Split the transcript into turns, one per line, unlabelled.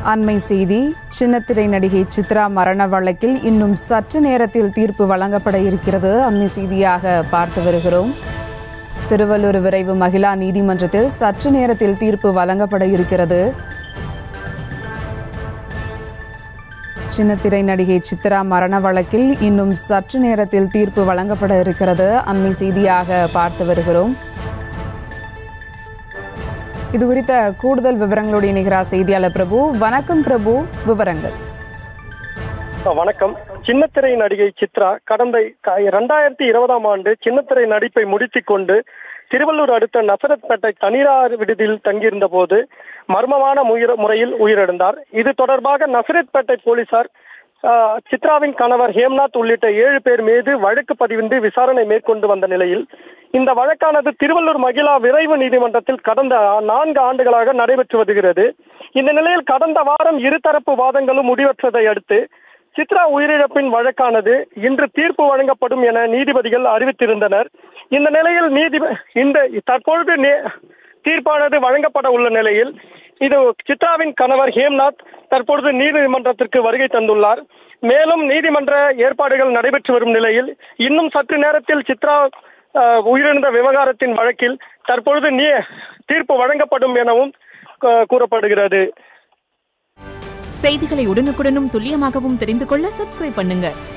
அண்மை செய்தி சின்னத்திரை நடிகை சித்ரா மரண வழக்கில் இன்னும் சற்று நேரத்தில் தீர்ப்பு வழங்கப்பட இருக்கிறது அண்மை செய்தியாக பார்த்து வருகிறோம் திருவள்ளூர் விரைவு மகிழா நீதிமன்றத்தில் சற்று நேரத்தில் தீர்ப்பு வழங்கப்பட இருக்கிறது சின்னத்திரை நடிகை சித்ரா மரண வழக்கில் இன்னும் சற்று நேரத்தில் தீர்ப்பு வழங்கப்பட இருக்கிறது அண்மை செய்தியாக பார்த்து வருகிறோம் இது குறித்த கூடுதல் விவரங்களோடு இணைகிறார் செய்தியாளர் பிரபு வணக்கம் பிரபு விவரங்கள்
வணக்கம் சின்னத்திரை நடிகை சித்ரா கடந்த க- இரண்டாயிரத்தி இருபதாம் ஆண்டு சின்னத்திரை நடிப்பை முடித்துக் கொண்டு திருவள்ளூர் அடுத்த நசரத்பேட்டை தனியார் விடுதியில் தங்கியிருந்த போது மர்மமான முயிர- முறையில் உயிரிழந்தார் இது தொடர்பாக நசரத்பேட்டை போலீசார் ஆஹ், சித்ராவின் கணவர் ஹேம்நாத் உள்ளிட்ட ஏழு பேர் மீது வழக்கு பதிவின்றி விசாரணை மேற்கொண்டு வந்த நிலையில் இந்த வழக்கானது திருவள்ளூர் மகிழா விரைவு நீதிமன்றத்தில் கடந்த நான்கு ஆண்டுகளாக நடைபெற்று வருகிறது இந்த நிலையில் கடந்த வாரம் இருதரப்பு வாதங்களும் முடிவற்றதை அடுத்து சித்ரா உயிரிழப்பின் வழக்கானது இன்று தீர்ப்பு வழங்கப்படும் என நீதிபதிகள் அறிவித்திருந்தனர் இந்த நிலையில் நீதி இந்த தற்பொழுது நே- தீர்ப்பானது வழங்கப்பட உள்ள நிலையில் இது சித்ராவின் கணவர் ஹேம்நாத் தற்பொழுது நீதிமன்றத்திற்கு வருகை தந்துள்ளார் மேலும் நீதிமன்ற ஏற்பாடுகள் நடைபெற்று வரும் நிலையில் இன்னும் சற்று நேரத்தில் சித்ரா அஹ், உயிரிழந்த விவகாரத்தின் வழக்கில் தற்பொழுது நீ தீர்ப்பு வழங்கப்படும் எனவும் அஹ், கூறப்படுகிறது
செய்திகளை உடனுக்குடனும் துல்லியமாகவும் தெரிந்து கொள்ள சப்ஸ்கிரைப் பண்ணுங்க